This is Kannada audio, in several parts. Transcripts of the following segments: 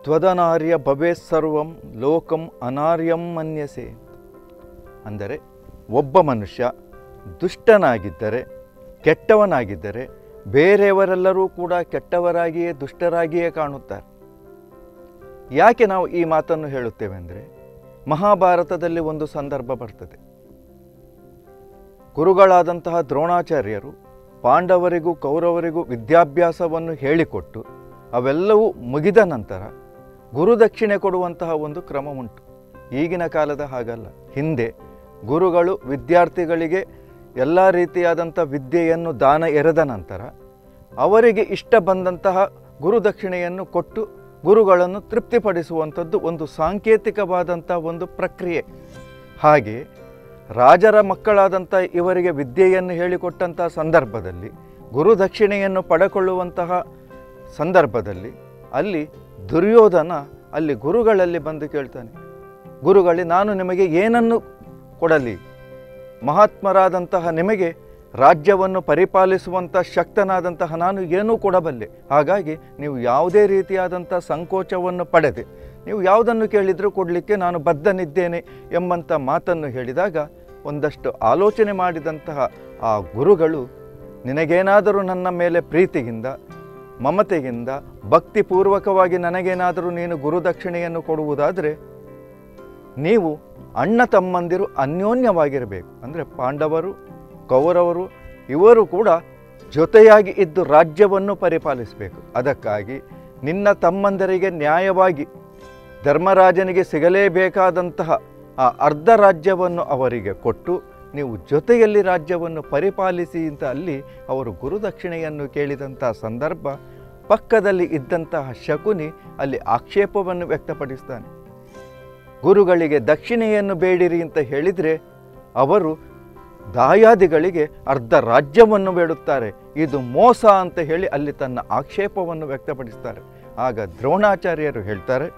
ತ್ವದನಾರ್ಯ ಭವೇ ಸರ್ವಂ ಲೋಕಂ ಅನಾರ್ಯಂ ಮನ್ಯಸೆ ಅಂದರೆ ಒಬ್ಬ ಮನುಷ್ಯ ದುಷ್ಟನಾಗಿದ್ದರೆ ಕೆಟ್ಟವನಾಗಿದ್ದರೆ ಬೇರೆಯವರೆಲ್ಲರೂ ಕೂಡ ಕೆಟ್ಟವರಾಗಿಯೇ ದುಷ್ಟರಾಗಿಯೇ ಕಾಣುತ್ತಾರೆ ಯಾಕೆ ನಾವು ಈ ಮಾತನ್ನು ಹೇಳುತ್ತೇವೆ ಅಂದರೆ ಮಹಾಭಾರತದಲ್ಲಿ ಒಂದು ಸಂದರ್ಭ ಬರ್ತದೆ ಗುರುಗಳಾದಂತಹ ದ್ರೋಣಾಚಾರ್ಯರು ಪಾಂಡವರಿಗೂ ಕೌರವರಿಗೂ ವಿದ್ಯಾಭ್ಯಾಸವನ್ನು ಹೇಳಿಕೊಟ್ಟು ಅವೆಲ್ಲವೂ ಮುಗಿದ ನಂತರ ಗುರುದಕ್ಷಿಣೆ ಕೊಡುವಂತಹ ಒಂದು ಕ್ರಮ ಉಂಟು ಈಗಿನ ಕಾಲದ ಹಾಗಲ್ಲ ಹಿಂದೆ ಗುರುಗಳು ವಿದ್ಯಾರ್ಥಿಗಳಿಗೆ ಎಲ್ಲ ರೀತಿಯಾದಂಥ ವಿದ್ಯೆಯನ್ನು ದಾನ ಎರೆದ ನಂತರ ಅವರಿಗೆ ಇಷ್ಟ ಬಂದಂತಹ ಗುರುದಕ್ಷಿಣೆಯನ್ನು ಕೊಟ್ಟು ಗುರುಗಳನ್ನು ತೃಪ್ತಿಪಡಿಸುವಂಥದ್ದು ಒಂದು ಸಾಂಕೇತಿಕವಾದಂಥ ಒಂದು ಪ್ರಕ್ರಿಯೆ ಹಾಗೆ ರಾಜರ ಮಕ್ಕಳಾದಂಥ ಇವರಿಗೆ ವಿದ್ಯೆಯನ್ನು ಹೇಳಿಕೊಟ್ಟಂಥ ಸಂದರ್ಭದಲ್ಲಿ ಗುರುದಕ್ಷಿಣೆಯನ್ನು ಪಡೆಕೊಳ್ಳುವಂತಹ ಸಂದರ್ಭದಲ್ಲಿ ಅಲ್ಲಿ ದುರ್ಯೋಧನ ಅಲ್ಲಿ ಗುರುಗಳಲ್ಲಿ ಬಂದು ಕೇಳ್ತಾನೆ ಗುರುಗಳೇ ನಾನು ನಿಮಗೆ ಏನನ್ನು ಕೊಡಲಿ ಮಹಾತ್ಮರಾದಂತಹ ನಿಮಗೆ ರಾಜ್ಯವನ್ನು ಪರಿಪಾಲಿಸುವಂಥ ಶಕ್ತನಾದಂತಹ ನಾನು ಏನೂ ಕೊಡಬಲ್ಲೆ ಹಾಗಾಗಿ ನೀವು ಯಾವುದೇ ರೀತಿಯಾದಂಥ ಸಂಕೋಚವನ್ನು ಪಡೆದೆ ನೀವು ಯಾವುದನ್ನು ಕೇಳಿದರೂ ಕೊಡಲಿಕ್ಕೆ ನಾನು ಬದ್ಧನಿದ್ದೇನೆ ಎಂಬಂಥ ಮಾತನ್ನು ಹೇಳಿದಾಗ ಒಂದಷ್ಟು ಆಲೋಚನೆ ಮಾಡಿದಂತಹ ಆ ಗುರುಗಳು ನಿನಗೇನಾದರೂ ನನ್ನ ಮೇಲೆ ಪ್ರೀತಿಗಿಂದ ಮಮತೆಗಿಂದ ಭಕ್ತಿಪೂರ್ವಕವಾಗಿ ನನಗೇನಾದರೂ ನೀನು ಗುರುದಕ್ಷಿಣೆಯನ್ನು ಕೊಡುವುದಾದರೆ ನೀವು ಅಣ್ಣ ತಮ್ಮಂದಿರು ಅನ್ಯೋನ್ಯವಾಗಿರಬೇಕು ಅಂದರೆ ಪಾಂಡವರು ಕೌರವರು ಇವರು ಕೂಡ ಜೊತೆಯಾಗಿ ಇದ್ದು ರಾಜ್ಯವನ್ನು ಪರಿಪಾಲಿಸಬೇಕು ಅದಕ್ಕಾಗಿ ನಿನ್ನ ತಮ್ಮಂದರಿಗೆ ನ್ಯಾಯವಾಗಿ ಧರ್ಮರಾಜನಿಗೆ ಸಿಗಲೇಬೇಕಾದಂತಹ ಆ ಅರ್ಧ ರಾಜ್ಯವನ್ನು ಅವರಿಗೆ ಕೊಟ್ಟು ನೀವು ಜೊತೆಯಲ್ಲಿ ರಾಜ್ಯವನ್ನು ಪರಿಪಾಲಿಸಿ ಅಂತ ಅಲ್ಲಿ ಅವರು ಗುರುದಕ್ಷಿಣೆಯನ್ನು ಕೇಳಿದಂಥ ಸಂದರ್ಭ ಪಕ್ಕದಲ್ಲಿ ಇದ್ದಂತಹ ಶಕುನಿ ಅಲ್ಲಿ ಆಕ್ಷೇಪವನ್ನು ವ್ಯಕ್ತಪಡಿಸ್ತಾನೆ ಗುರುಗಳಿಗೆ ದಕ್ಷಿಣೆಯನ್ನು ಬೇಡಿರಿ ಅಂತ ಹೇಳಿದರೆ ಅವರು ದಾಯಾದಿಗಳಿಗೆ ಅರ್ಧ ರಾಜ್ಯವನ್ನು ಬೇಡುತ್ತಾರೆ ಇದು ಮೋಸ ಅಂತ ಹೇಳಿ ಅಲ್ಲಿ ತನ್ನ ಆಕ್ಷೇಪವನ್ನು ವ್ಯಕ್ತಪಡಿಸ್ತಾರೆ ಆಗ ದ್ರೋಣಾಚಾರ್ಯರು ಹೇಳ್ತಾರೆ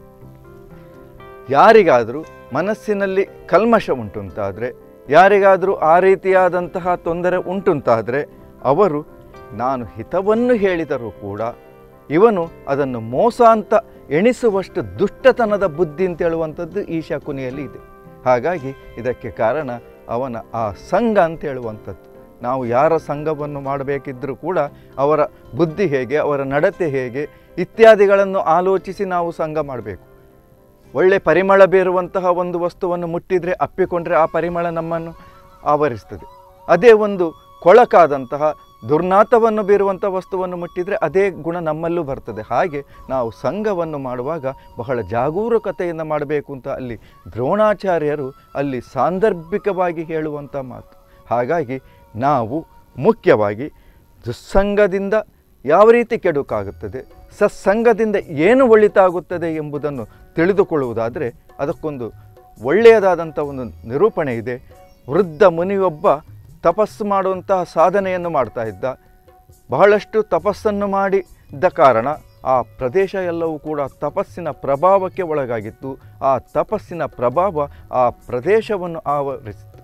ಯಾರಿಗಾದರೂ ಮನಸ್ಸಿನಲ್ಲಿ ಕಲ್ಮಶ ಉಂಟುಂತಾದರೆ ಯಾರಿಗಾದರೂ ಆ ರೀತಿಯಾದಂತಹ ತೊಂದರೆ ಉಂಟುಂತಾದರೆ ಅವರು ನಾನು ಹಿತವನ್ನು ಹೇಳಿದರೂ ಕೂಡ ಇವನು ಅದನ್ನು ಮೋಸ ಅಂತ ಎಣಿಸುವಷ್ಟು ದುಷ್ಟತನದ ಬುದ್ಧಿ ಅಂತ ಹೇಳುವಂಥದ್ದು ಈ ಶಕುನಿಯಲ್ಲಿ ಇದೆ ಹಾಗಾಗಿ ಇದಕ್ಕೆ ಕಾರಣ ಅವನ ಆ ಸಂಘ ಅಂತ ಹೇಳುವಂಥದ್ದು ನಾವು ಯಾರ ಸಂಘವನ್ನು ಮಾಡಬೇಕಿದ್ದರೂ ಕೂಡ ಅವರ ಬುದ್ಧಿ ಹೇಗೆ ಅವರ ನಡತೆ ಹೇಗೆ ಇತ್ಯಾದಿಗಳನ್ನು ಆಲೋಚಿಸಿ ನಾವು ಸಂಘ ಮಾಡಬೇಕು ಒಳ್ಳೆ ಪರಿಮಳ ಬೀರುವಂತಹ ಒಂದು ವಸ್ತುವನ್ನು ಮುಟ್ಟಿದರೆ ಅಪ್ಪಿಕೊಂಡ್ರೆ ಆ ಪರಿಮಳ ನಮ್ಮನ್ನು ಆವರಿಸ್ತದೆ ಅದೇ ಒಂದು ಕೊಳಕಾದಂತಹ ದುರ್ನಾತವನ್ನು ಬೀರುವಂಥ ವಸ್ತುವನ್ನು ಮುಟ್ಟಿದರೆ ಅದೇ ಗುಣ ನಮ್ಮಲ್ಲೂ ಬರ್ತದೆ ಹಾಗೆ ನಾವು ಸಂಘವನ್ನು ಮಾಡುವಾಗ ಬಹಳ ಜಾಗರೂಕತೆಯಿಂದ ಮಾಡಬೇಕು ಅಂತ ಅಲ್ಲಿ ದ್ರೋಣಾಚಾರ್ಯರು ಅಲ್ಲಿ ಸಾಂದರ್ಭಿಕವಾಗಿ ಹೇಳುವಂಥ ಮಾತು ಹಾಗಾಗಿ ನಾವು ಮುಖ್ಯವಾಗಿ ದುಸ್ಸಂಗದಿಂದ ಯಾವ ರೀತಿ ಕೆಡುಕಾಗುತ್ತದೆ ಸತ್ಸಂಗದಿಂದ ಏನು ಒಳಿತಾಗುತ್ತದೆ ಎಂಬುದನ್ನು ತಿಳಿದುಕೊಳ್ಳುವುದಾದರೆ ಅದಕ್ಕೊಂದು ಒಳ್ಳೆಯದಾದಂಥ ಒಂದು ನಿರೂಪಣೆ ಇದೆ ವೃದ್ಧ ಮುನಿಯೊಬ್ಬ ತಪಸ್ಸು ಮಾಡುವಂತಹ ಸಾಧನೆಯನ್ನು ಮಾಡ್ತಾ ಇದ್ದ ಬಹಳಷ್ಟು ತಪಸ್ಸನ್ನು ಮಾಡಿದ್ದ ಕಾರಣ ಆ ಪ್ರದೇಶ ಎಲ್ಲವೂ ಕೂಡ ತಪಸ್ಸಿನ ಪ್ರಭಾವಕ್ಕೆ ಒಳಗಾಗಿತ್ತು ಆ ತಪಸ್ಸಿನ ಪ್ರಭಾವ ಆ ಪ್ರದೇಶವನ್ನು ಆವರಿಸಿತು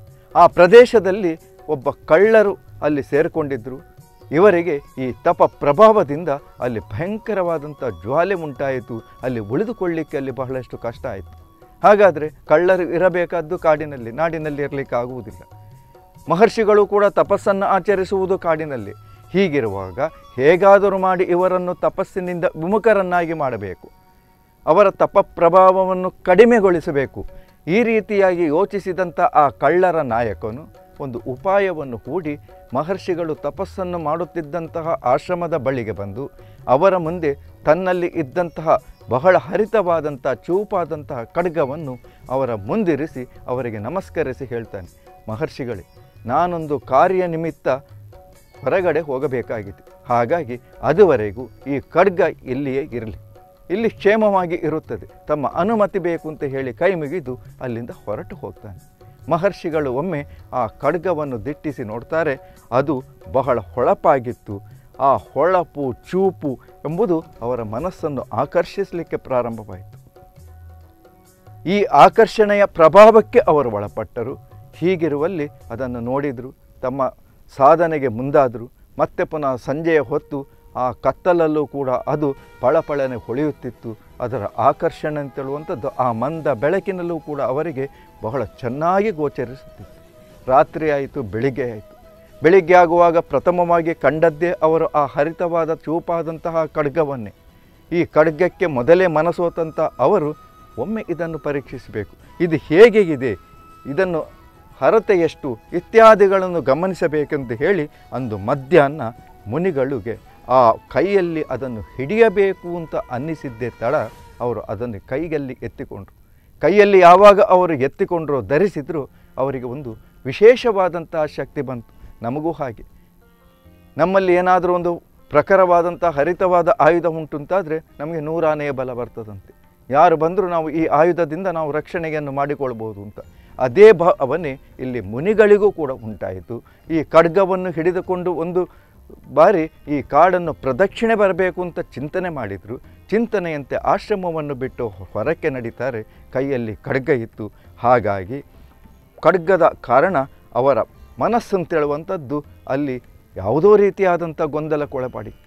ಆ ಪ್ರದೇಶದಲ್ಲಿ ಒಬ್ಬ ಕಳ್ಳರು ಅಲ್ಲಿ ಸೇರಿಕೊಂಡಿದ್ದರು ಇವರಿಗೆ ಈ ತಪ ಪ್ರಭಾವದಿಂದ ಅಲ್ಲಿ ಭಯಂಕರವಾದಂಥ ಜ್ವಾಲೆ ಉಂಟಾಯಿತು ಅಲ್ಲಿ ಉಳಿದುಕೊಳ್ಳಿಕ್ಕೆ ಅಲ್ಲಿ ಬಹಳಷ್ಟು ಕಷ್ಟ ಆಯಿತು ಹಾಗಾದರೆ ಕಳ್ಳರು ಇರಬೇಕಾದ್ದು ಕಾಡಿನಲ್ಲಿ ನಾಡಿನಲ್ಲಿ ಇರಲಿಕ್ಕೆ ಆಗುವುದಿಲ್ಲ ಮಹರ್ಷಿಗಳು ಕೂಡ ತಪಸ್ಸನ್ನು ಆಚರಿಸುವುದು ಕಾಡಿನಲ್ಲಿ ಹೀಗಿರುವಾಗ ಹೇಗಾದರೂ ಮಾಡಿ ಇವರನ್ನು ತಪಸ್ಸಿನಿಂದ ವಿಮುಖರನ್ನಾಗಿ ಮಾಡಬೇಕು ಅವರ ತಪ ಪ್ರಭಾವವನ್ನು ಕಡಿಮೆಗೊಳಿಸಬೇಕು ಈ ರೀತಿಯಾಗಿ ಯೋಚಿಸಿದಂಥ ಆ ಕಳ್ಳರ ನಾಯಕನು ಒಂದು ಉಪಾಯವನ್ನು ಹೂಡಿ ಮಹರ್ಷಿಗಳು ತಪಸ್ಸನ್ನು ಮಾಡುತ್ತಿದ್ದಂತಹ ಆಶ್ರಮದ ಬಳಿಗೆ ಬಂದು ಅವರ ಮುಂದೆ ತನ್ನಲ್ಲಿ ಇದ್ದಂತಹ ಬಹಳ ಹರಿತವಾದಂಥ ಚೂಪಾದಂತಹ ಖಡ್ಗವನ್ನು ಅವರ ಮುಂದಿರಿಸಿ ಅವರಿಗೆ ನಮಸ್ಕರಿಸಿ ಹೇಳ್ತಾನೆ ಮಹರ್ಷಿಗಳೇ ನಾನೊಂದು ಕಾರ್ಯ ನಿಮಿತ್ತ ಹೊರಗಡೆ ಹೋಗಬೇಕಾಗಿದೆ ಹಾಗಾಗಿ ಅದುವರೆಗೂ ಈ ಖಡ್ಗ ಇಲ್ಲಿಯೇ ಇರಲಿ ಇಲ್ಲಿ ಕ್ಷೇಮವಾಗಿ ಇರುತ್ತದೆ ತಮ್ಮ ಅನುಮತಿ ಬೇಕು ಅಂತ ಹೇಳಿ ಕೈ ಮುಗಿದು ಅಲ್ಲಿಂದ ಹೊರಟು ಹೋಗ್ತಾನೆ ಮಹರ್ಷಿಗಳು ಒಮ್ಮೆ ಆ ಖಡ್ಗವನ್ನು ದಿಟ್ಟಿಸಿ ನೋಡ್ತಾರೆ ಅದು ಬಹಳ ಹೊಳಪಾಗಿತ್ತು ಆ ಹೊಳಪು ಚೂಪು ಎಂಬುದು ಅವರ ಮನಸ್ಸನ್ನು ಆಕರ್ಷಿಸಲಿಕ್ಕೆ ಪ್ರಾರಂಭವಾಯಿತು ಈ ಆಕರ್ಷಣೆಯ ಪ್ರಭಾವಕ್ಕೆ ಅವರು ಒಳಪಟ್ಟರು ಹೀಗಿರುವಲ್ಲಿ ಅದನ್ನು ನೋಡಿದರು ತಮ್ಮ ಸಾಧನೆಗೆ ಮುಂದಾದರು ಮತ್ತೆ ಪುನಃ ಸಂಜೆಯ ಹೊತ್ತು ಆ ಕತ್ತಲಲ್ಲೂ ಕೂಡ ಅದು ಪಳಪಳನೆ ಹೊಳೆಯುತ್ತಿತ್ತು ಅದರ ಆಕರ್ಷಣೆ ಅಂತೇಳುವಂಥದ್ದು ಆ ಮಂದ ಬೆಳಕಿನಲ್ಲೂ ಕೂಡ ಅವರಿಗೆ ಬಹಳ ಚೆನ್ನಾಗಿ ಗೋಚರಿಸುತ್ತಿತ್ತು ರಾತ್ರಿ ಆಯಿತು ಬೆಳಿಗ್ಗೆ ಆಯಿತು ಬೆಳಿಗ್ಗೆ ಆಗುವಾಗ ಪ್ರಥಮವಾಗಿ ಕಂಡದ್ದೇ ಅವರು ಆ ಹರಿತವಾದ ಚೂಪಾದಂತಹ ಖಡ್ಗವನ್ನೇ ಈ ಖಡ್ಗಕ್ಕೆ ಮೊದಲೇ ಮನಸೋತಂಥ ಅವರು ಒಮ್ಮೆ ಇದನ್ನು ಪರೀಕ್ಷಿಸಬೇಕು ಇದು ಹೇಗೆ ಇದೆ ಇದನ್ನು ಹರತೆ ಎಷ್ಟು ಇತ್ಯಾದಿಗಳನ್ನು ಗಮನಿಸಬೇಕೆಂದು ಹೇಳಿ ಅಂದು ಮಧ್ಯಾಹ್ನ ಮುನಿಗಳಿಗೆ ಆ ಕೈಯಲ್ಲಿ ಅದನ್ನು ಹಿಡಿಯಬೇಕು ಅಂತ ಅನ್ನಿಸಿದ್ದೇ ತಡ ಅವರು ಅದನ್ನು ಕೈಯಲ್ಲಿ ಎತ್ತಿಕೊಂಡ್ರು ಕೈಯಲ್ಲಿ ಯಾವಾಗ ಅವರು ಎತ್ತಿಕೊಂಡ್ರೋ ಧರಿಸಿದ್ರು ಅವರಿಗೆ ಒಂದು ವಿಶೇಷವಾದಂತಹ ಶಕ್ತಿ ಬಂತು ನಮಗೂ ಹಾಗೆ ನಮ್ಮಲ್ಲಿ ಏನಾದರೂ ಒಂದು ಪ್ರಖರವಾದಂಥ ಹರಿತವಾದ ಆಯುಧ ಉಂಟುಂತಾದರೆ ನಮಗೆ ನೂರಾನೆಯ ಬಲ ಬರ್ತದಂತೆ ಯಾರು ಬಂದರೂ ನಾವು ಈ ಆಯುಧದಿಂದ ನಾವು ರಕ್ಷಣೆಯನ್ನು ಮಾಡಿಕೊಳ್ಬೋದು ಅಂತ ಅದೇ ಭಾವನೆ ಇಲ್ಲಿ ಮುನಿಗಳಿಗೂ ಕೂಡ ಉಂಟಾಯಿತು ಈ ಖಡ್ಗವನ್ನು ಹಿಡಿದುಕೊಂಡು ಒಂದು ಬಾರಿ ಈ ಕಾಡನ್ನು ಪ್ರದಕ್ಷಿಣೆ ಬರಬೇಕು ಅಂತ ಚಿಂತನೆ ಮಾಡಿದರು ಚಿಂತನೆಯಂತೆ ಆಶ್ರಮವನ್ನು ಬಿಟ್ಟು ಹೊರಕ್ಕೆ ನಡೀತಾರೆ ಕೈಯಲ್ಲಿ ಖಡ್ಗ ಇತ್ತು ಹಾಗಾಗಿ ಖಡ್ಗದ ಕಾರಣ ಅವರ ಮನಸ್ಸಂತೇಳುವಂಥದ್ದು ಅಲ್ಲಿ ಯಾವುದೋ ರೀತಿಯಾದಂಥ ಗೊಂದಲಕ್ಕೊಳಪಡಿತ್ತು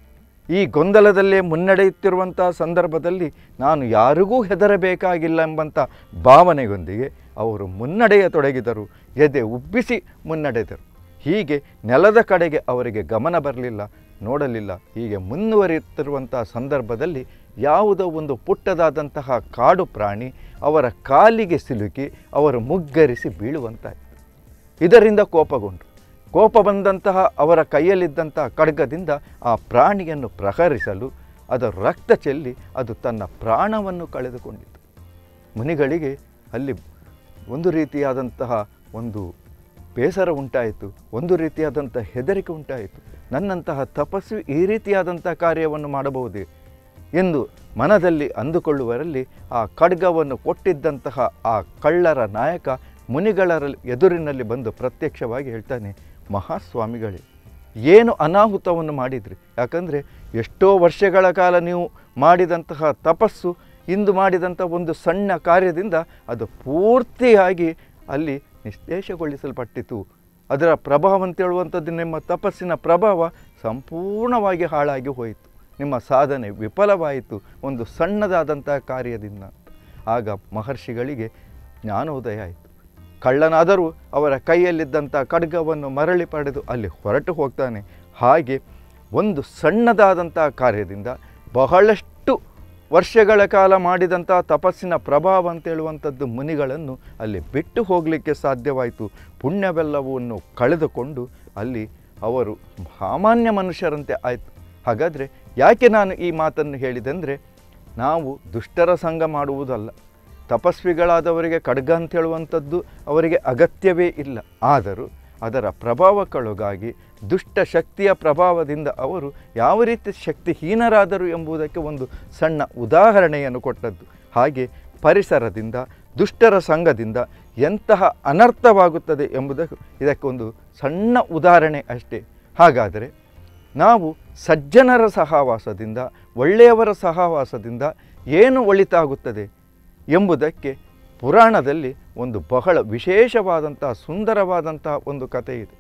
ಈ ಗೊಂದಲದಲ್ಲೇ ಮುನ್ನಡೆಯುತ್ತಿರುವಂಥ ಸಂದರ್ಭದಲ್ಲಿ ನಾನು ಯಾರಿಗೂ ಹೆದರಬೇಕಾಗಿಲ್ಲ ಎಂಬಂಥ ಭಾವನೆಯೊಂದಿಗೆ ಅವರು ಮುನ್ನಡೆಯತೊಡಗಿದರು ಎದೆ ಉಬ್ಬಿಸಿ ಮುನ್ನಡೆದರು ಹೀಗೆ ನೆಲದ ಕಡೆಗೆ ಅವರಿಗೆ ಗಮನ ಬರಲಿಲ್ಲ ನೋಡಲಿಲ್ಲ ಹೀಗೆ ಮುಂದುವರಿಯುತ್ತಿರುವಂಥ ಸಂದರ್ಭದಲ್ಲಿ ಯಾವುದೋ ಒಂದು ಪುಟ್ಟದಾದಂತಹ ಕಾಡು ಪ್ರಾಣಿ ಅವರ ಕಾಲಿಗೆ ಸಿಲುಕಿ ಅವರು ಮುಗ್ಗರಿಸಿ ಬೀಳುವಂತಾಯಿತು ಇದರಿಂದ ಕೋಪಗೊಂಡು ಕೋಪ ಬಂದಂತಹ ಅವರ ಕೈಯಲ್ಲಿದ್ದಂತಹ ಖಡ್ಗದಿಂದ ಆ ಪ್ರಾಣಿಯನ್ನು ಪ್ರಹರಿಸಲು ಅದರ ರಕ್ತ ಚೆಲ್ಲಿ ಅದು ತನ್ನ ಪ್ರಾಣವನ್ನು ಕಳೆದುಕೊಂಡಿತು ಮುನಿಗಳಿಗೆ ಅಲ್ಲಿ ಒಂದು ರೀತಿಯಾದಂತಹ ಒಂದು ಬೇಸರ ಉಂಟಾಯಿತು ಒಂದು ರೀತಿಯಾದಂಥ ಹೆದರಿಕೆ ಉಂಟಾಯಿತು ನನ್ನಂತಹ ತಪಸ್ವಿ ಈ ರೀತಿಯಾದಂಥ ಕಾರ್ಯವನ್ನು ಮಾಡಬಹುದೇ ಎಂದು ಮನದಲ್ಲಿ ಅಂದುಕೊಳ್ಳುವರಲ್ಲಿ ಆ ಖಡ್ಗವನ್ನು ಕೊಟ್ಟಿದ್ದಂತಹ ಆ ಕಳ್ಳರ ನಾಯಕ ಮುನಿಗಳ ಎದುರಿನಲ್ಲಿ ಬಂದು ಪ್ರತ್ಯಕ್ಷವಾಗಿ ಹೇಳ್ತಾನೆ ಮಹಾಸ್ವಾಮಿಗಳೇ ಏನು ಅನಾಹುತವನ್ನು ಮಾಡಿದ್ರಿ ಯಾಕಂದರೆ ಎಷ್ಟೋ ವರ್ಷಗಳ ಕಾಲ ನೀವು ಮಾಡಿದಂತಹ ತಪಸ್ಸು ಇಂದು ಮಾಡಿದಂಥ ಒಂದು ಸಣ್ಣ ಕಾರ್ಯದಿಂದ ಅದು ಪೂರ್ತಿಯಾಗಿ ಅಲ್ಲಿ ನಿಶ್ಲೇಷಗೊಳಿಸಲ್ಪಟ್ಟಿತು ಅದರ ಪ್ರಭಾವ ಅಂತೇಳುವಂಥದ್ದು ನಿಮ್ಮ ತಪಸ್ಸಿನ ಪ್ರಭಾವ ಸಂಪೂರ್ಣವಾಗಿ ಹಾಳಾಗಿ ಹೋಯಿತು ನಿಮ್ಮ ಸಾಧನೆ ವಿಫಲವಾಯಿತು ಒಂದು ಸಣ್ಣದಾದಂಥ ಕಾರ್ಯದಿಂದ ಆಗ ಮಹರ್ಷಿಗಳಿಗೆ ಜ್ಞಾನೋದಯ ಆಯಿತು ಕಳ್ಳನಾದರೂ ಅವರ ಕೈಯಲ್ಲಿದ್ದಂಥ ಖಡ್ಗವನ್ನು ಮರಳಿ ಪಡೆದು ಅಲ್ಲಿ ಹೊರಟು ಹೋಗ್ತಾನೆ ಹಾಗೆ ಒಂದು ಸಣ್ಣದಾದಂಥ ಕಾರ್ಯದಿಂದ ಬಹಳಷ್ಟು ವರ್ಷಗಳ ಕಾಲ ಮಾಡಿದಂಥ ತಪಸ್ಸಿನ ಪ್ರಭಾವ ಅಂತೇಳುವಂಥದ್ದು ಮುನಿಗಳನ್ನು ಅಲ್ಲಿ ಬಿಟ್ಟು ಹೋಗಲಿಕ್ಕೆ ಸಾಧ್ಯವಾಯಿತು ಪುಣ್ಯವೆಲ್ಲವನ್ನು ಕಳೆದುಕೊಂಡು ಅಲ್ಲಿ ಅವರು ಸಾಮಾನ್ಯ ಮನುಷ್ಯರಂತೆ ಆಯಿತು ಹಾಗಾದರೆ ಯಾಕೆ ನಾನು ಈ ಮಾತನ್ನು ಹೇಳಿದೆಂದರೆ ನಾವು ದುಷ್ಟರ ಸಂಘ ಮಾಡುವುದಲ್ಲ ತಪಸ್ವಿಗಳಾದವರಿಗೆ ಖಡ್ಗ ಅಂತ ಹೇಳುವಂಥದ್ದು ಅವರಿಗೆ ಅಗತ್ಯವೇ ಇಲ್ಲ ಆದರೂ ಅದರ ಪ್ರಭಾವಕ್ಕೊಳಗಾಗಿ ದುಷ್ಟ ಶಕ್ತಿಯ ಪ್ರಭಾವದಿಂದ ಅವರು ಯಾವ ರೀತಿ ಶಕ್ತಿಹೀನರಾದರು ಎಂಬುದಕ್ಕೆ ಒಂದು ಸಣ್ಣ ಉದಾಹರಣೆಯನ್ನು ಕೊಟ್ಟದ್ದು ಹಾಗೆ ಪರಿಸರದಿಂದ ದುಷ್ಟರ ಸಂಘದಿಂದ ಎಂತಹ ಅನರ್ಥವಾಗುತ್ತದೆ ಎಂಬುದಕ್ಕೆ ಇದಕ್ಕೊಂದು ಸಣ್ಣ ಉದಾಹರಣೆ ಅಷ್ಟೇ ಹಾಗಾದರೆ ನಾವು ಸಜ್ಜನರ ಸಹವಾಸದಿಂದ ಒಳ್ಳೆಯವರ ಸಹವಾಸದಿಂದ ಏನು ಒಳಿತಾಗುತ್ತದೆ ಎಂಬುದಕ್ಕೆ ಪುರಾಣದಲ್ಲಿ ಒಂದು ಬಹಳ ವಿಶೇಷವಾದಂತಹ ಸುಂದರವಾದಂತಹ ಒಂದು ಕಥೆ ಇದೆ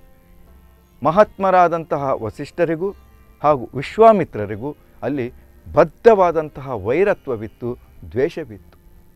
ಮಹಾತ್ಮರಾದಂತಹ ವಸಿಷ್ಠರಿಗೂ ಹಾಗೂ ವಿಶ್ವಾಮಿತ್ರರಿಗೂ ಅಲ್ಲಿ ಬದ್ಧವಾದಂತಹ ವೈರತ್ವವಿತ್ತು ದ್ವೇಷವಿತ್ತು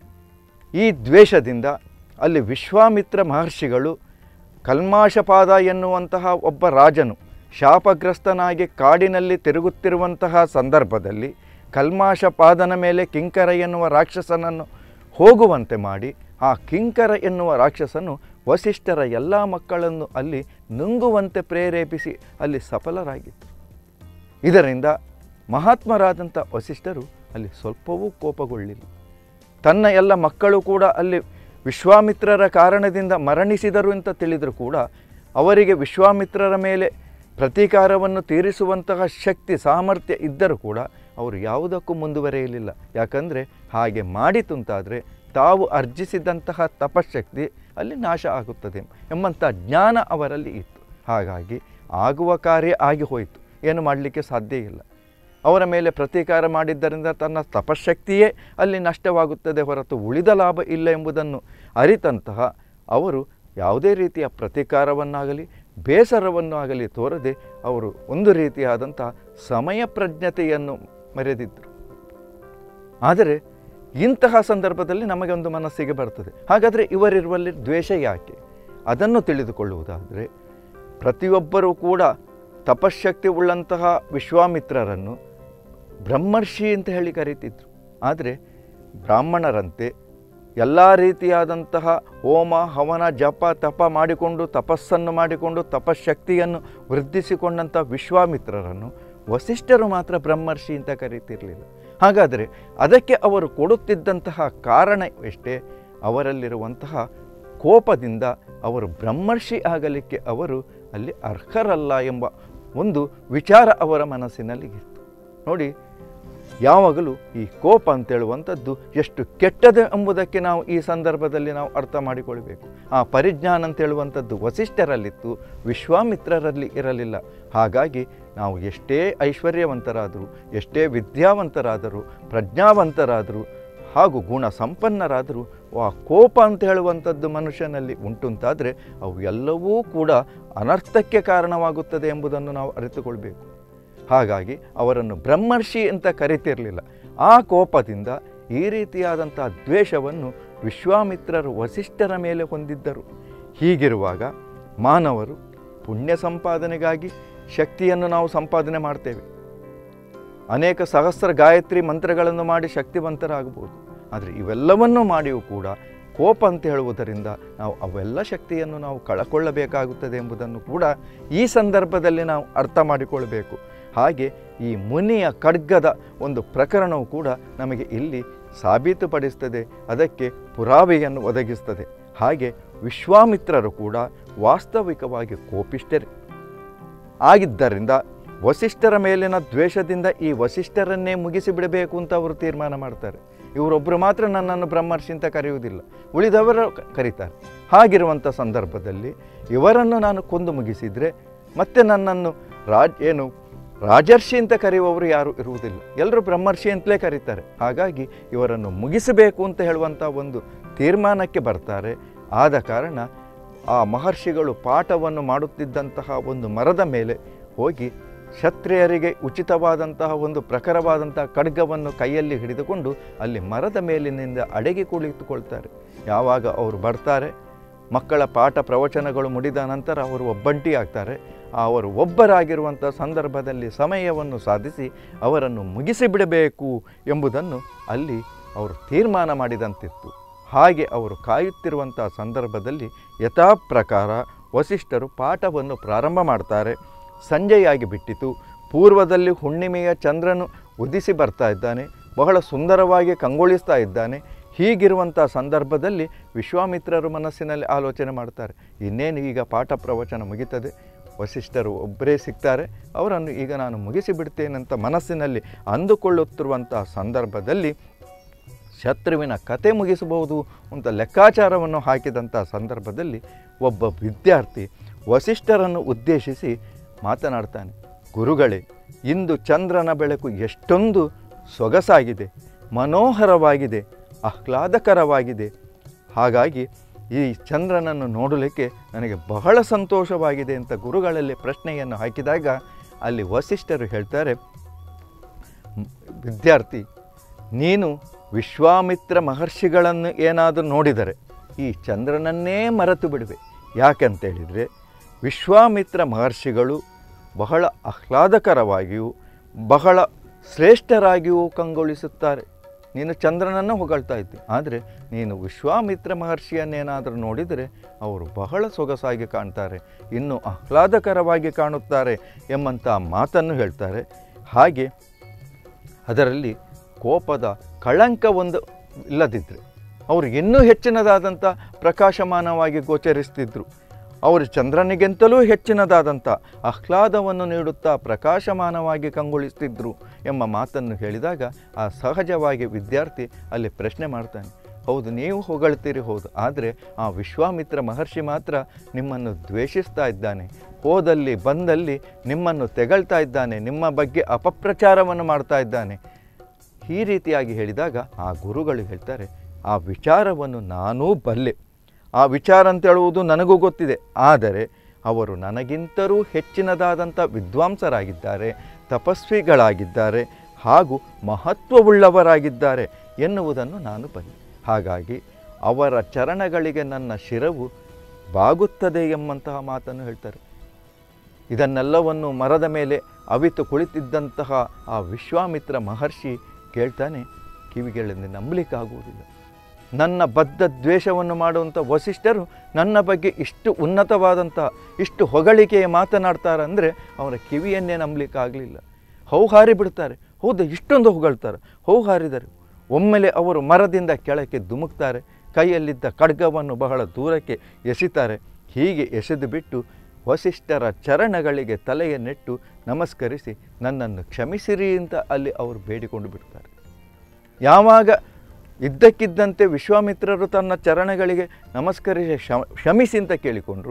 ಈ ದ್ವೇಷದಿಂದ ಅಲ್ಲಿ ವಿಶ್ವಾಮಿತ್ರ ಮಹರ್ಷಿಗಳು ಕಲ್ಮಾಶಪಾದ ಎನ್ನುವಂತಹ ಒಬ್ಬ ರಾಜನು ಶಾಪಗ್ರಸ್ತನಾಗಿ ಕಾಡಿನಲ್ಲಿ ತಿರುಗುತ್ತಿರುವಂತಹ ಸಂದರ್ಭದಲ್ಲಿ ಕಲ್ಮಾಶಪಾದನ ಮೇಲೆ ಕಿಂಕರ ಎನ್ನುವ ರಾಕ್ಷಸನನ್ನು ಹೋಗುವಂತೆ ಮಾಡಿ ಆ ಕಿಂಕರ ಎನ್ನುವ ರಾಕ್ಷಸನು ವಸಿಷ್ಠರ ಎಲ್ಲ ಮಕ್ಕಳನ್ನು ಅಲ್ಲಿ ನುಂಗುವಂತೆ ಪ್ರೇರೇಪಿಸಿ ಅಲ್ಲಿ ಸಫಲರಾಗಿತ್ತು ಇದರಿಂದ ಮಹಾತ್ಮರಾದಂಥ ವಸಿಷ್ಠರು ಅಲ್ಲಿ ಸ್ವಲ್ಪವೂ ಕೋಪಗೊಳ್ಳಿಲ್ಲ ತನ್ನ ಎಲ್ಲ ಮಕ್ಕಳು ಕೂಡ ಅಲ್ಲಿ ವಿಶ್ವಾಮಿತ್ರರ ಕಾರಣದಿಂದ ಮರಣಿಸಿದರು ಅಂತ ತಿಳಿದರೂ ಕೂಡ ಅವರಿಗೆ ವಿಶ್ವಾಮಿತ್ರರ ಮೇಲೆ ಪ್ರತೀಕಾರವನ್ನು ತೀರಿಸುವಂತಹ ಶಕ್ತಿ ಸಾಮರ್ಥ್ಯ ಇದ್ದರೂ ಕೂಡ ಅವರು ಯಾವುದಕ್ಕೂ ಮುಂದುವರಿಯಲಿಲ್ಲ ಯಾಕಂದರೆ ಹಾಗೆ ಮಾಡಿತುಂತಾದರೆ ತಾವು ಅರ್ಜಿಸಿದಂತಹ ತಪಶಕ್ತಿ ಅಲ್ಲಿ ನಾಶ ಆಗುತ್ತದೆ ಎಂಬಂಥ ಜ್ಞಾನ ಅವರಲ್ಲಿ ಇತ್ತು ಹಾಗಾಗಿ ಆಗುವ ಕಾರ್ಯ ಆಗಿ ಹೋಯಿತು ಏನು ಮಾಡಲಿಕ್ಕೆ ಸಾಧ್ಯ ಇಲ್ಲ ಅವರ ಮೇಲೆ ಪ್ರತೀಕಾರ ಮಾಡಿದ್ದರಿಂದ ತನ್ನ ತಪಶಕ್ತಿಯೇ ಅಲ್ಲಿ ನಷ್ಟವಾಗುತ್ತದೆ ಹೊರತು ಉಳಿದ ಲಾಭ ಇಲ್ಲ ಎಂಬುದನ್ನು ಅರಿತಂತಹ ಅವರು ಯಾವುದೇ ರೀತಿಯ ಪ್ರತೀಕಾರವನ್ನಾಗಲಿ ಬೇಸರವನ್ನು ಆಗಲಿ ತೋರದೆ ಅವರು ಒಂದು ರೀತಿಯಾದಂಥ ಸಮಯ ಪ್ರಜ್ಞತೆಯನ್ನು ಮೆರೆದಿದ್ದರು ಆದರೆ ಇಂತಹ ಸಂದರ್ಭದಲ್ಲಿ ನಮಗೆ ಒಂದು ಮನಸ್ಸಿಗೆ ಬರ್ತದೆ ಹಾಗಾದರೆ ಇವರಿರುವಲ್ಲಿ ದ್ವೇಷ ಯಾಕೆ ಅದನ್ನು ತಿಳಿದುಕೊಳ್ಳುವುದಾದರೆ ಪ್ರತಿಯೊಬ್ಬರೂ ಕೂಡ ತಪಶಕ್ತಿ ಉಳ್ಳಂತಹ ವಿಶ್ವಾಮಿತ್ರರನ್ನು ಬ್ರಹ್ಮರ್ಷಿ ಅಂತ ಹೇಳಿ ಕರೀತಿದ್ರು ಆದರೆ ಬ್ರಾಹ್ಮಣರಂತೆ ಎಲ್ಲ ರೀತಿಯಾದಂತಹ ಹೋಮ ಹವನ ಜಪ ತಪ ಮಾಡಿಕೊಂಡು ತಪಸ್ಸನ್ನು ಮಾಡಿಕೊಂಡು ತಪಶಕ್ತಿಯನ್ನು ವೃದ್ಧಿಸಿಕೊಂಡಂಥ ವಿಶ್ವಾಮಿತ್ರರನ್ನು ವಸಿಷ್ಠರು ಮಾತ್ರ ಬ್ರಹ್ಮರ್ಷಿ ಅಂತ ಕರೀತಿರಲಿಲ್ಲ ಹಾಗಾದರೆ ಅದಕ್ಕೆ ಅವರು ಕೊಡುತ್ತಿದ್ದಂತಹ ಕಾರಣ ಎಷ್ಟೇ ಅವರಲ್ಲಿರುವಂತಹ ಕೋಪದಿಂದ ಅವರು ಬ್ರಹ್ಮರ್ಷಿ ಆಗಲಿಕ್ಕೆ ಅವರು ಅಲ್ಲಿ ಅರ್ಹರಲ್ಲ ಎಂಬ ಒಂದು ವಿಚಾರ ಅವರ ಮನಸ್ಸಿನಲ್ಲಿ ಇತ್ತು ನೋಡಿ ಯಾವಾಗಲೂ ಈ ಕೋಪ ಅಂತೇಳುವಂಥದ್ದು ಎಷ್ಟು ಕೆಟ್ಟದು ಎಂಬುದಕ್ಕೆ ನಾವು ಈ ಸಂದರ್ಭದಲ್ಲಿ ನಾವು ಅರ್ಥ ಮಾಡಿಕೊಳ್ಬೇಕು ಆ ಪರಿಜ್ಞಾನ ಅಂತೇಳುವಂಥದ್ದು ವಸಿಷ್ಠರಲ್ಲಿತ್ತು ವಿಶ್ವಾಮಿತ್ರರಲ್ಲಿ ಇರಲಿಲ್ಲ ಹಾಗಾಗಿ ನಾವು ಎಷ್ಟೇ ಐಶ್ವರ್ಯವಂತರಾದರೂ ಎಷ್ಟೇ ವಿದ್ಯಾವಂತರಾದರೂ ಪ್ರಜ್ಞಾವಂತರಾದರೂ ಹಾಗೂ ಗುಣ ಸಂಪನ್ನರಾದರೂ ಆ ಕೋಪ ಅಂತ ಹೇಳುವಂಥದ್ದು ಮನುಷ್ಯನಲ್ಲಿ ಉಂಟುಂತಾದರೆ ಅವು ಎಲ್ಲವೂ ಕೂಡ ಅನರ್ಥಕ್ಕೆ ಕಾರಣವಾಗುತ್ತದೆ ಎಂಬುದನ್ನು ನಾವು ಅರಿತುಕೊಳ್ಬೇಕು ಹಾಗಾಗಿ ಅವರನ್ನು ಬ್ರಹ್ಮರ್ಷಿ ಅಂತ ಕರಿತಿರಲಿಲ್ಲ ಆ ಕೋಪದಿಂದ ಈ ರೀತಿಯಾದಂಥ ದ್ವೇಷವನ್ನು ವಿಶ್ವಾಮಿತ್ರರು ವಸಿಷ್ಠರ ಮೇಲೆ ಹೊಂದಿದ್ದರು ಹೀಗಿರುವಾಗ ಮಾನವರು ಪುಣ್ಯ ಸಂಪಾದನೆಗಾಗಿ ಶಕ್ತಿಯನ್ನು ನಾವು ಸಂಪಾದನೆ ಮಾಡ್ತೇವೆ ಅನೇಕ ಸಹಸ್ರ ಗಾಯತ್ರಿ ಮಂತ್ರಗಳನ್ನು ಮಾಡಿ ಶಕ್ತಿವಂತರಾಗಬಹುದು ಆದರೆ ಇವೆಲ್ಲವನ್ನೂ ಮಾಡಿಯೂ ಕೂಡ ಕೋಪ ಅಂತ ಹೇಳುವುದರಿಂದ ನಾವು ಅವೆಲ್ಲ ಶಕ್ತಿಯನ್ನು ನಾವು ಕಳಕೊಳ್ಳಬೇಕಾಗುತ್ತದೆ ಎಂಬುದನ್ನು ಕೂಡ ಈ ಸಂದರ್ಭದಲ್ಲಿ ನಾವು ಅರ್ಥ ಮಾಡಿಕೊಳ್ಬೇಕು ಹಾಗೆ ಈ ಮುನಿಯ ಖಡ್ಗದ ಒಂದು ಪ್ರಕರಣವು ಕೂಡ ನಮಗೆ ಇಲ್ಲಿ ಸಾಬೀತುಪಡಿಸ್ತದೆ ಅದಕ್ಕೆ ಪುರಾವೆಯನ್ನು ಒದಗಿಸ್ತದೆ ಹಾಗೆ ವಿಶ್ವಾಮಿತ್ರರು ಕೂಡ ವಾಸ್ತವಿಕವಾಗಿ ಕೋಪಿಷ್ಠರೇ ಆಗಿದ್ದರಿಂದ ವಸಿಷ್ಠರ ಮೇಲಿನ ದ್ವೇಷದಿಂದ ಈ ವಸಿಷ್ಠರನ್ನೇ ಮುಗಿಸಿಬಿಡಬೇಕು ಅಂತ ಅವರು ತೀರ್ಮಾನ ಮಾಡ್ತಾರೆ ಇವರೊಬ್ಬರು ಮಾತ್ರ ನನ್ನನ್ನು ಬ್ರಹ್ಮರ್ಷಿ ಅಂತ ಕರೆಯುವುದಿಲ್ಲ ಉಳಿದವರು ಕ- ಕರೀತಾರೆ ಹಾಗಿರುವಂಥ ಸಂದರ್ಭದಲ್ಲಿ ಇವರನ್ನು ನಾನು ಕೊಂದು ಮುಗಿಸಿದರೆ ಮತ್ತೆ ನನ್ನನ್ನು ರಾಜ್ ಏನು ರಾಜರ್ಷಿ ಅಂತ ಕರೆಯುವವರು ಯಾರು ಇರುವುದಿಲ್ಲ ಎಲ್ಲರೂ ಬ್ರಹ್ಮರ್ಷಿ ಅಂತಲೇ ಕರೀತಾರೆ ಹಾಗಾಗಿ ಇವರನ್ನು ಮುಗಿಸಬೇಕು ಅಂತ ಹೇಳುವಂಥ ಒಂದು ತೀರ್ಮಾನಕ್ಕೆ ಬರ್ತಾರೆ ಆದ ಕಾರಣ ಆ ಮಹರ್ಷಿಗಳು ಪಾಠವನ್ನು ಮಾಡುತ್ತಿದ್ದಂತಹ ಒಂದು ಮರದ ಮೇಲೆ ಹೋಗಿ ಕ್ಷತ್ರಿಯರಿಗೆ ಉಚಿತವಾದಂತಹ ಒಂದು ಪ್ರಖರವಾದಂತಹ ಖಡ್ಗವನ್ನು ಕೈಯಲ್ಲಿ ಹಿಡಿದುಕೊಂಡು ಅಲ್ಲಿ ಮರದ ಮೇಲಿನಿಂದ ಅಡಗಿ ಕುಳಿತುಕೊಳ್ತಾರೆ ಯಾವಾಗ ಅವರು ಬರ್ತಾರೆ ಮಕ್ಕಳ ಪಾಠ ಪ್ರವಚನಗಳು ಮುಡಿದ ನಂತರ ಅವರು ಒಬ್ಬಂಟಿ ಆಗ್ತಾರೆ ಅವರು ಒಬ್ಬರಾಗಿರುವಂಥ ಸಂದರ್ಭದಲ್ಲಿ ಸಮಯವನ್ನು ಸಾಧಿಸಿ ಅವರನ್ನು ಮುಗಿಸಿಬಿಡಬೇಕು ಎಂಬುದನ್ನು ಅಲ್ಲಿ ಅವರು ತೀರ್ಮಾನ ಮಾಡಿದಂತಿತ್ತು ಹಾಗೆ ಅವರು ಕಾಯುತ್ತಿರುವಂಥ ಸಂದರ್ಭದಲ್ಲಿ ಯಥಾ ಪ್ರಕಾರ ವಸಿಷ್ಠರು ಪಾಠವನ್ನು ಪ್ರಾರಂಭ ಮಾಡ್ತಾರೆ ಸಂಜೆಯಾಗಿ ಬಿಟ್ಟಿತು ಪೂರ್ವದಲ್ಲಿ ಹುಣ್ಣಿಮೆಯ ಚಂದ್ರನು ಉದಿಸಿ ಬರ್ತಾ ಇದ್ದಾನೆ ಬಹಳ ಸುಂದರವಾಗಿ ಕಂಗೊಳಿಸ್ತಾ ಇದ್ದಾನೆ ಹೀಗಿರುವಂಥ ಸಂದರ್ಭದಲ್ಲಿ ವಿಶ್ವಾಮಿತ್ರರು ಮನಸ್ಸಿನಲ್ಲಿ ಆಲೋಚನೆ ಮಾಡ್ತಾರೆ ಇನ್ನೇನು ಈಗ ಪಾಠ ಪ್ರವಚನ ಮುಗಿತದೆ ವಸಿಷ್ಠರು ಒಬ್ಬರೇ ಸಿಗ್ತಾರೆ ಅವರನ್ನು ಈಗ ನಾನು ಮುಗಿಸಿಬಿಡ್ತೇನಂತ ಮನಸ್ಸಿನಲ್ಲಿ ಅಂದುಕೊಳ್ಳುತ್ತಿರುವಂಥ ಸಂದರ್ಭದಲ್ಲಿ ಶತ್ರುವಿನ ಕತೆ ಮುಗಿಸಬಹುದು ಅಂತ ಲೆಕ್ಕಾಚಾರವನ್ನು ಹಾಕಿದಂಥ ಸಂದರ್ಭದಲ್ಲಿ ಒಬ್ಬ ವಿದ್ಯಾರ್ಥಿ ವಸಿಷ್ಠರನ್ನು ಉದ್ದೇಶಿಸಿ ಮಾತನಾಡ್ತಾನೆ ಗುರುಗಳೇ ಇಂದು ಚಂದ್ರನ ಬೆಳಕು ಎಷ್ಟೊಂದು ಸೊಗಸಾಗಿದೆ ಮನೋಹರವಾಗಿದೆ ಆಹ್ಲಾದಕರವಾಗಿದೆ ಹಾಗಾಗಿ ಈ ಚಂದ್ರನನ್ನು ನೋಡಲಿಕ್ಕೆ ನನಗೆ ಬಹಳ ಸಂತೋಷವಾಗಿದೆ ಅಂತ ಗುರುಗಳಲ್ಲಿ ಪ್ರಶ್ನೆಯನ್ನು ಹಾಕಿದಾಗ ಅಲ್ಲಿ ವಸಿಷ್ಠರು ಹೇಳ್ತಾರೆ "ಮ್, ವಿದ್ಯಾರ್ಥಿ ನೀನು ವಿಶ್ವಾಮಿತ್ರ ಮಹರ್ಷಿಗಳನ್ನು ಏನಾದರೂ ನೋಡಿದರೆ ಈ ಚಂದ್ರನನ್ನೇ ಮರೆತು ಬಿಡುವೆ ಯಾಕಂತೇಳಿದರೆ ವಿಶ್ವಾಮಿತ್ರ ಮಹರ್ಷಿಗಳು ಬಹಳ ಆಹ್ಲಾದಕರವಾಗಿಯೂ ಬಹಳ ಶ್ರೇಷ್ಠರಾಗಿಯೂ ಕಂಗೊಳಿಸುತ್ತಾರೆ ನೀನು ಚಂದ್ರನನ್ನು ಹೊಗಳ್ತಾ ಇದ್ದೆ ಆದರೆ ನೀನು ವಿಶ್ವಾಮಿತ್ರ ಮಹರ್ಷಿಯನ್ನೇನಾದರೂ ನೋಡಿದರೆ ಅವರು ಬಹಳ ಸೊಗಸಾಗಿ ಕಾಣ್ತಾರೆ ಇನ್ನೂ ಆಹ್ಲಾದಕರವಾಗಿ ಕಾಣುತ್ತಾರೆ ಎಂಬಂಥ ಮಾತನ್ನು ಹೇಳ್ತಾರೆ ಹಾಗೆ ಅದರಲ್ಲಿ ಕೋಪದ ಕಳಂಕ ಒಂದು ಇಲ್ಲದಿದ್ದರೆ ಅವರು ಇನ್ನೂ ಹೆಚ್ಚಿನದಾದಂಥ ಪ್ರಕಾಶಮಾನವಾಗಿ ಗೋಚರಿಸ್ತಿದ್ರು ಅವರು ಚಂದ್ರನಿಗಿಂತಲೂ ಹೆಚ್ಚಿನದಾದಂಥ ಆಹ್ಲಾದವನ್ನು ನೀಡುತ್ತಾ ಪ್ರಕಾಶಮಾನವಾಗಿ ಕಂಗೊಳಿಸ್ತಿದ್ರು ಎಂಬ ಮಾತನ್ನು ಹೇಳಿದಾಗ ಆ ಸಹಜವಾಗಿ ವಿದ್ಯಾರ್ಥಿ ಅಲ್ಲಿ ಪ್ರಶ್ನೆ ಮಾಡ್ತಾನೆ ಹೌದು ನೀವು ಹೊಗಳ್ತೀರಿ ಹೌದು ಆದರೆ ಆ ವಿಶ್ವಾಮಿತ್ರ ಮಹರ್ಷಿ ಮಾತ್ರ ನಿಮ್ಮನ್ನು ದ್ವೇಷಿಸ್ತಾ ಇದ್ದಾನೆ ಹೋದಲ್ಲಿ ಬಂದಲ್ಲಿ ನಿಮ್ಮನ್ನು ತೆಗಳ್ತಾ ಇದ್ದಾನೆ ನಿಮ್ಮ ಬಗ್ಗೆ ಅಪಪ್ರಚಾರವನ್ನು ಮಾಡ್ತಾ ಇದ್ದಾನೆ ಈ ರೀತಿಯಾಗಿ ಹೇಳಿದಾಗ ಆ ಗುರುಗಳು ಹೇಳ್ತಾರೆ ಆ ವಿಚಾರವನ್ನು ನಾನೂ ಬಲ್ಲೆ ಆ ವಿಚಾರ ಅಂತ ಹೇಳುವುದು ನನಗೂ ಗೊತ್ತಿದೆ ಆದರೆ ಅವರು ನನಗಿಂತಲೂ ಹೆಚ್ಚಿನದಾದಂಥ ವಿದ್ವಾಂಸರಾಗಿದ್ದಾರೆ ತಪಸ್ವಿಗಳಾಗಿದ್ದಾರೆ ಹಾಗೂ ಮಹತ್ವವುಳ್ಳವರಾಗಿದ್ದಾರೆ ಎನ್ನುವುದನ್ನು ನಾನು ಬಲ್ಲೆ ಹಾಗಾಗಿ ಅವರ ಚರಣಗಳಿಗೆ ನನ್ನ ಶಿರವು ಬಾಗುತ್ತದೆ ಎಂಬಂತಹ ಮಾತನ್ನು ಹೇಳ್ತಾರೆ ಇದನ್ನೆಲ್ಲವನ್ನು ಮರದ ಮೇಲೆ ಅವಿತು ಕುಳಿತಿದ್ದಂತಹ ಆ ವಿಶ್ವಾಮಿತ್ರ ಮಹರ್ಷಿ ಕೇಳ್ತಾನೆ ಕಿವಿಗಳಲ್ಲಿ ನಂಬಲಿಕ್ಕಾಗುವುದಿಲ್ಲ ನನ್ನ ಬದ್ಧ ದ್ವೇಷವನ್ನು ಮಾಡುವಂಥ ವಸಿಷ್ಠರು ನನ್ನ ಬಗ್ಗೆ ಇಷ್ಟು ಉನ್ನತವಾದಂಥ ಇಷ್ಟು ಹೊಗಳಿಕೆಯ ಮಾತನಾಡ್ತಾರೆ ಅಂದರೆ ಅವರ ಕಿವಿಯನ್ನೇ ನಂಬಲಿಕ್ಕಾಗಲಿಲ್ಲ ಹೌಹಾರಿ ಬಿಡ್ತಾರೆ ಹೌದು ಇಷ್ಟೊಂದು ಹೊಗಳ್ತಾರೆ ಹೌಹಾರಿದರು ಒಮ್ಮೆಲೆ ಅವರು ಮರದಿಂದ ಕೆಳಕ್ಕೆ ಧುಮುಕ್ತಾರೆ ಕೈಯಲ್ಲಿದ್ದ ಖಡ್ಗವನ್ನು ಬಹಳ ದೂರಕ್ಕೆ ಎಸಿತಾರೆ ಹೀಗೆ ಎಸೆದು ಬಿಟ್ಟು ವಸಿಷ್ಠರ ಚರಣಗಳಿಗೆ ತಲೆಯ ನೆಟ್ಟು ನಮಸ್ಕರಿಸಿ ನನ್ನನ್ನು ಕ್ಷಮಿಸಿರಿ ಅಂತ ಅಲ್ಲಿ ಅವರು ಬೇಡಿಕೊಂಡು ಬಿಡ್ತಾರೆ ಯಾವಾಗ ಇದ್ದಕ್ಕಿದ್ದಂತೆ ವಿಶ್ವಾಮಿತ್ರರು ತನ್ನ ಚರಣಗಳಿಗೆ ನಮಸ್ಕರಿಸಿ ಕ್ಷಮ ಕ್ಷಮಿಸಿ ಅಂತ ಕೇಳಿಕೊಂಡ್ರು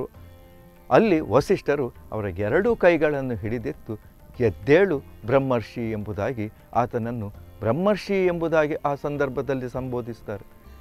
ಅಲ್ಲಿ ವಸಿಷ್ಠರು ಅವರ ಎರಡೂ ಕೈಗಳನ್ನು ಹಿಡಿದೆತ್ತು ಎದ್ದೇಳು ಬ್ರಹ್ಮರ್ಷಿ ಎಂಬುದಾಗಿ ಆತನನ್ನು ಬ್ರಹ್ಮರ್ಷಿ ಎಂಬುದಾಗಿ ಆ ಸಂದರ್ಭದಲ್ಲಿ ಸಂಬೋಧಿಸ್ತಾರೆ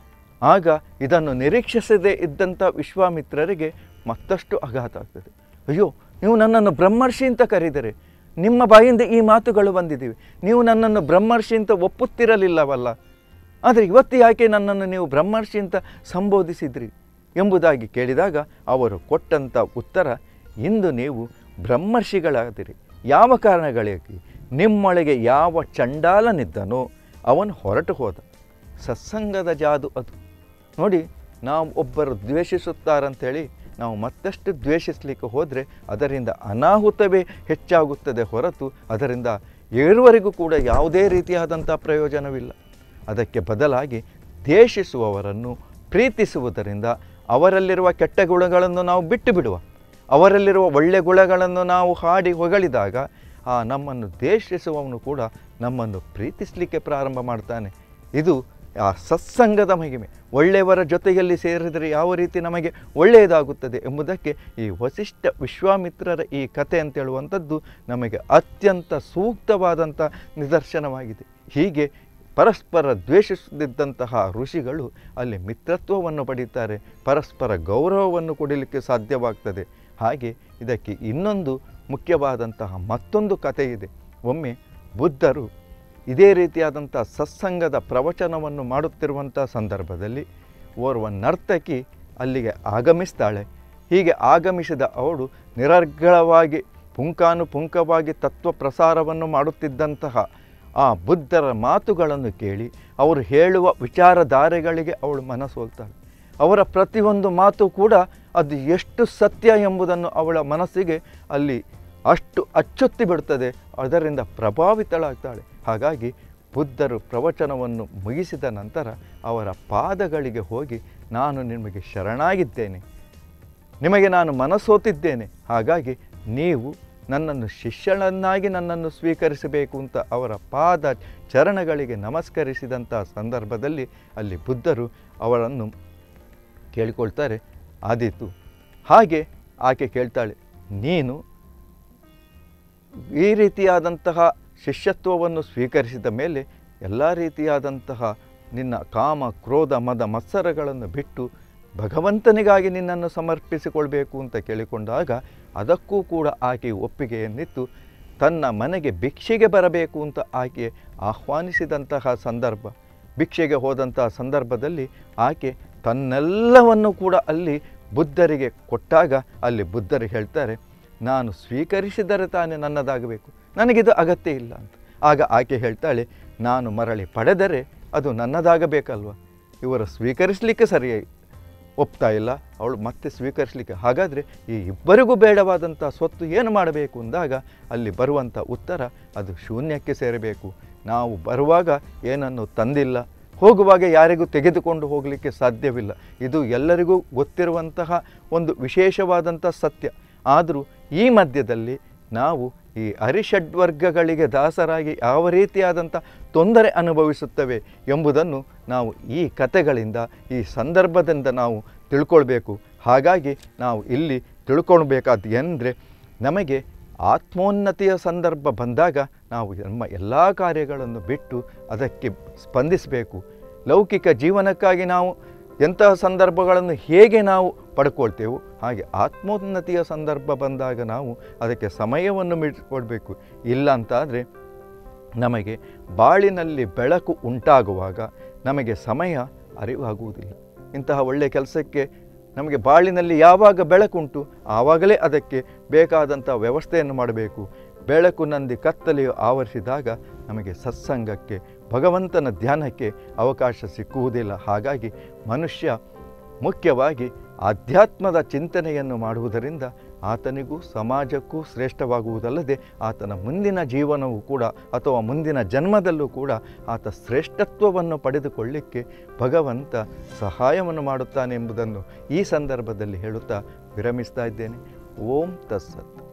ಆಗ ಇದನ್ನು ನಿರೀಕ್ಷಿಸದೇ ಇದ್ದಂಥ ವಿಶ್ವಾಮಿತ್ರರಿಗೆ ಮತ್ತಷ್ಟು ಆಘಾತ ಆಗ್ತದೆ ಅಯ್ಯೋ ನೀವು ನನ್ನನ್ನು ಬ್ರಹ್ಮರ್ಷಿ ಅಂತ ಕರೆದರೆ ನಿಮ್ಮ ಬಾಯಿಂದ ಈ ಮಾತುಗಳು ಬಂದಿದ್ದೀವಿ ನೀವು ನನ್ನನ್ನು ಬ್ರಹ್ಮರ್ಷಿ ಅಂತ ಒಪ್ಪುತ್ತಿರಲಿಲ್ಲವಲ್ಲ ಆದರೆ ಇವತ್ತು ಯಾಕೆ ನನ್ನನ್ನು ನೀವು ಬ್ರಹ್ಮರ್ಷಿ ಅಂತ ಸಂಬೋಧಿಸಿದ್ರಿ ಎಂಬುದಾಗಿ ಕೇಳಿದಾಗ ಅವರು ಕೊಟ್ಟಂಥ ಉತ್ತರ ಇಂದು ನೀವು ಬ್ರಹ್ಮರ್ಷಿಗಳಾದಿರಿ ಯಾವ ಕಾರಣಗಳಿಗೆ ನಿಮ್ಮೊಳಗೆ ಯಾವ ಚಂಡಾಲನಿದ್ದನೋ ಅವನು ಹೊರಟು ಹೋದ ಸತ್ಸಂಗದ ಜಾದು ಅದು ನೋಡಿ ನಾವು ಒಬ್ಬರು ದ್ವೇಷಿಸುತ್ತಾರಂಥೇಳಿ ನಾವು ಮತ್ತಷ್ಟು ದ್ವೇಷಿಸಲಿಕ್ಕೆ ಹೋದರೆ ಅದರಿಂದ ಅನಾಹುತವೇ ಹೆಚ್ಚಾಗುತ್ತದೆ ಹೊರತು ಅದರಿಂದ ಏರುವರೆಗೂ ಕೂಡ ಯಾವುದೇ ರೀತಿಯಾದಂಥ ಪ್ರಯೋಜನವಿಲ್ಲ ಅದಕ್ಕೆ ಬದಲಾಗಿ ದ್ವೇಷಿಸುವವರನ್ನು ಪ್ರೀತಿಸುವುದರಿಂದ ಅವರಲ್ಲಿರುವ ಕೆಟ್ಟ ಗುಣಗಳನ್ನು ನಾವು ಬಿಟ್ಟು ಬಿಡುವ ಅವರಲ್ಲಿರುವ ಒಳ್ಳೆಯ ಗುಣಗಳನ್ನು ನಾವು ಹಾಡಿ ಹೊಗಳಿದಾಗ ಆ ನಮ್ಮನ್ನು ದ್ವೇಷಿಸುವವನು ಕೂಡ ನಮ್ಮನ್ನು ಪ್ರೀತಿಸಲಿಕ್ಕೆ ಪ್ರಾರಂಭ ಮಾಡ್ತಾನೆ ಇದು ಆ ಸತ್ಸಂಗದ ಮಹಿಮೆ ಒಳ್ಳೆಯವರ ಜೊತೆಯಲ್ಲಿ ಸೇರಿದರೆ ಯಾವ ರೀತಿ ನಮಗೆ ಒಳ್ಳೆಯದಾಗುತ್ತದೆ ಎಂಬುದಕ್ಕೆ ಈ ವಸಿಷ್ಠ ವಿಶ್ವಾಮಿತ್ರರ ಈ ಕಥೆ ಅಂತ ಹೇಳುವಂಥದ್ದು ನಮಗೆ ಅತ್ಯಂತ ಸೂಕ್ತವಾದಂಥ ನಿದರ್ಶನವಾಗಿದೆ ಹೀಗೆ ಪರಸ್ಪರ ದ್ವೇಷಿಸದಿದ್ದಂತಹ ಋಷಿಗಳು ಅಲ್ಲಿ ಮಿತ್ರತ್ವವನ್ನು ಪಡೀತಾರೆ ಪರಸ್ಪರ ಗೌರವವನ್ನು ಕೊಡಲಿಕ್ಕೆ ಸಾಧ್ಯವಾಗ್ತದೆ ಹಾಗೆ ಇದಕ್ಕೆ ಇನ್ನೊಂದು ಮುಖ್ಯವಾದಂತಹ ಮತ್ತೊಂದು ಕಥೆ ಇದೆ ಒಮ್ಮೆ ಬುದ್ಧರು ಇದೇ ರೀತಿಯಾದಂಥ ಸತ್ಸಂಗದ ಪ್ರವಚನವನ್ನು ಮಾಡುತ್ತಿರುವಂಥ ಸಂದರ್ಭದಲ್ಲಿ ಓರ್ವ ನರ್ತಕಿ ಅಲ್ಲಿಗೆ ಆಗಮಿಸ್ತಾಳೆ ಹೀಗೆ ಆಗಮಿಸಿದ ಅವಳು ನಿರರ್ಗಳವಾಗಿ ಪುಂಕಾನುಪುಂಕವಾಗಿ ತತ್ವ ಪ್ರಸಾರವನ್ನು ಮಾಡುತ್ತಿದ್ದಂತಹ ಆ ಬುದ್ಧರ ಮಾತುಗಳನ್ನು ಕೇಳಿ ಅವರು ಹೇಳುವ ವಿಚಾರಧಾರೆಗಳಿಗೆ ಅವಳು ಮನಸೋಲ್ತಾಳೆ ಅವರ ಪ್ರತಿಯೊಂದು ಮಾತು ಕೂಡ ಅದು ಎಷ್ಟು ಸತ್ಯ ಎಂಬುದನ್ನು ಅವಳ ಮನಸ್ಸಿಗೆ ಅಲ್ಲಿ ಅಷ್ಟು ಅಚ್ಚೊತ್ತಿ ಬಿಡ್ತದೆ ಅದರಿಂದ ಪ್ರಭಾವಿತಳಾಗ್ತಾಳೆ ಹಾಗಾಗಿ ಬುದ್ಧರು ಪ್ರವಚನವನ್ನು ಮುಗಿಸಿದ ನಂತರ ಅವರ ಪಾದಗಳಿಗೆ ಹೋಗಿ ನಾನು ನಿಮಗೆ ಶರಣಾಗಿದ್ದೇನೆ ನಿಮಗೆ ನಾನು ಮನಸೋತಿದ್ದೇನೆ ಹಾಗಾಗಿ ನೀವು ನನ್ನನ್ನು ಶಿಷ್ಯನನ್ನಾಗಿ ನನ್ನನ್ನು ಸ್ವೀಕರಿಸಬೇಕು ಅಂತ ಅವರ ಪಾದ ಚರಣಗಳಿಗೆ ನಮಸ್ಕರಿಸಿದಂಥ ಸಂದರ್ಭದಲ್ಲಿ ಅಲ್ಲಿ ಬುದ್ಧರು ಅವರನ್ನು ಕೇಳಿಕೊಳ್ತಾರೆ ಆದೀತು ಹಾಗೆ ಆಕೆ ಕೇಳ್ತಾಳೆ ನೀನು ಈ ರೀತಿಯಾದಂತಹ ಶಿಷ್ಯತ್ವವನ್ನು ಸ್ವೀಕರಿಸಿದ ಮೇಲೆ ಎಲ್ಲ ರೀತಿಯಾದಂತಹ ನಿನ್ನ ಕಾಮ ಕ್ರೋಧ ಮದ ಮತ್ಸರಗಳನ್ನು ಬಿಟ್ಟು ಭಗವಂತನಿಗಾಗಿ ನಿನ್ನನ್ನು ಸಮರ್ಪಿಸಿಕೊಳ್ಬೇಕು ಅಂತ ಕೇಳಿಕೊಂಡಾಗ ಅದಕ್ಕೂ ಕೂಡ ಆಕೆ ಒಪ್ಪಿಗೆಯನ್ನಿತ್ತು ತನ್ನ ಮನೆಗೆ ಭಿಕ್ಷೆಗೆ ಬರಬೇಕು ಅಂತ ಆಕೆ ಆಹ್ವಾನಿಸಿದಂತಹ ಸಂದರ್ಭ ಭಿಕ್ಷೆಗೆ ಹೋದಂತಹ ಸಂದರ್ಭದಲ್ಲಿ ಆಕೆ ತನ್ನೆಲ್ಲವನ್ನು ಕೂಡ ಅಲ್ಲಿ ಬುದ್ಧರಿಗೆ ಕೊಟ್ಟಾಗ ಅಲ್ಲಿ ಬುದ್ಧರು ಹೇಳ್ತಾರೆ ನಾನು ಸ್ವೀಕರಿಸಿದರೆ ತಾನೇ ನನ್ನದಾಗಬೇಕು ನನಗಿದು ಅಗತ್ಯ ಇಲ್ಲ ಅಂತ ಆಗ ಆಕೆ ಹೇಳ್ತಾಳೆ ನಾನು ಮರಳಿ ಪಡೆದರೆ ಅದು ನನ್ನದಾಗಬೇಕಲ್ವ ಇವರು ಸ್ವೀಕರಿಸಲಿಕ್ಕೆ ಸರಿಯಾಗಿ ಒಪ್ತಾ ಇಲ್ಲ ಅವಳು ಮತ್ತೆ ಸ್ವೀಕರಿಸಲಿಕ್ಕೆ ಹಾಗಾದರೆ ಈ ಇಬ್ಬರಿಗೂ ಬೇಡವಾದಂಥ ಸ್ವತ್ತು ಏನು ಮಾಡಬೇಕು ಅಂದಾಗ ಅಲ್ಲಿ ಬರುವಂಥ ಉತ್ತರ ಅದು ಶೂನ್ಯಕ್ಕೆ ಸೇರಬೇಕು ನಾವು ಬರುವಾಗ ಏನನ್ನು ತಂದಿಲ್ಲ ಹೋಗುವಾಗ ಯಾರಿಗೂ ತೆಗೆದುಕೊಂಡು ಹೋಗಲಿಕ್ಕೆ ಸಾಧ್ಯವಿಲ್ಲ ಇದು ಎಲ್ಲರಿಗೂ ಗೊತ್ತಿರುವಂತಹ ಒಂದು ವಿಶೇಷವಾದಂಥ ಸತ್ಯ ಆದರೂ ಈ ಮಧ್ಯದಲ್ಲಿ ನಾವು ಈ ಅರಿಷಡ್ವರ್ಗಗಳಿಗೆ ದಾಸರಾಗಿ ಯಾವ ರೀತಿಯಾದಂಥ ತೊಂದರೆ ಅನುಭವಿಸುತ್ತವೆ ಎಂಬುದನ್ನು ನಾವು ಈ ಕಥೆಗಳಿಂದ ಈ ಸಂದರ್ಭದಿಂದ ನಾವು ತಿಳ್ಕೊಳ್ಬೇಕು ಹಾಗಾಗಿ ನಾವು ಇಲ್ಲಿ ತಿಳ್ಕೊಳ್ಬೇಕಾದ ಎಂದರೆ ನಮಗೆ ಆತ್ಮೋನ್ನತಿಯ ಸಂದರ್ಭ ಬಂದಾಗ ನಾವು ನಮ್ಮ ಎಲ್ಲ ಕಾರ್ಯಗಳನ್ನು ಬಿಟ್ಟು ಅದಕ್ಕೆ ಸ್ಪಂದಿಸಬೇಕು ಲೌಕಿಕ ಜೀವನಕ್ಕಾಗಿ ನಾವು ಎಂತಹ ಸಂದರ್ಭಗಳನ್ನು ಹೇಗೆ ನಾವು ಪಡ್ಕೊಳ್ತೇವೋ ಹಾಗೆ ಆತ್ಮೋನ್ನತಿಯ ಸಂದರ್ಭ ಬಂದಾಗ ನಾವು ಅದಕ್ಕೆ ಸಮಯವನ್ನು ಮೀರಿಕೊಡ್ಬೇಕು ಇಲ್ಲ ಅಂತಾದರೆ ನಮಗೆ ಬಾಳಿನಲ್ಲಿ ಬೆಳಕು ಉಂಟಾಗುವಾಗ ನಮಗೆ ಸಮಯ ಅರಿವಾಗುವುದಿಲ್ಲ ಇಂತಹ ಒಳ್ಳೆಯ ಕೆಲಸಕ್ಕೆ ನಮಗೆ ಬಾಳಿನಲ್ಲಿ ಯಾವಾಗ ಬೆಳಕುಂಟು ಆವಾಗಲೇ ಅದಕ್ಕೆ ಬೇಕಾದಂಥ ವ್ಯವಸ್ಥೆಯನ್ನು ಮಾಡಬೇಕು ಬೆಳಕು ನಂದಿ ಕತ್ತಲೆಯು ಆವರಿಸಿದಾಗ ನಮಗೆ ಸತ್ಸಂಗಕ್ಕೆ ಭಗವಂತನ ಧ್ಯಾನಕ್ಕೆ ಅವಕಾಶ ಸಿಕ್ಕುವುದಿಲ್ಲ ಹಾಗಾಗಿ ಮನುಷ್ಯ ಮುಖ್ಯವಾಗಿ ಆಧ್ಯಾತ್ಮದ ಚಿಂತನೆಯನ್ನು ಮಾಡುವುದರಿಂದ ಆತನಿಗೂ ಸಮಾಜಕ್ಕೂ ಶ್ರೇಷ್ಠವಾಗುವುದಲ್ಲದೆ ಆತನ ಮುಂದಿನ ಜೀವನವೂ ಕೂಡ ಅಥವಾ ಮುಂದಿನ ಜನ್ಮದಲ್ಲೂ ಕೂಡ ಆತ ಶ್ರೇಷ್ಠತ್ವವನ್ನು ಪಡೆದುಕೊಳ್ಳಿಕ್ಕೆ ಭಗವಂತ ಸಹಾಯವನ್ನು ಮಾಡುತ್ತಾನೆ ಎಂಬುದನ್ನು ಈ ಸಂದರ್ಭದಲ್ಲಿ ಹೇಳುತ್ತಾ ವಿರಮಿಸ್ತಾ ಇದ್ದೇನೆ ಓಂ ತತ್ಸತ್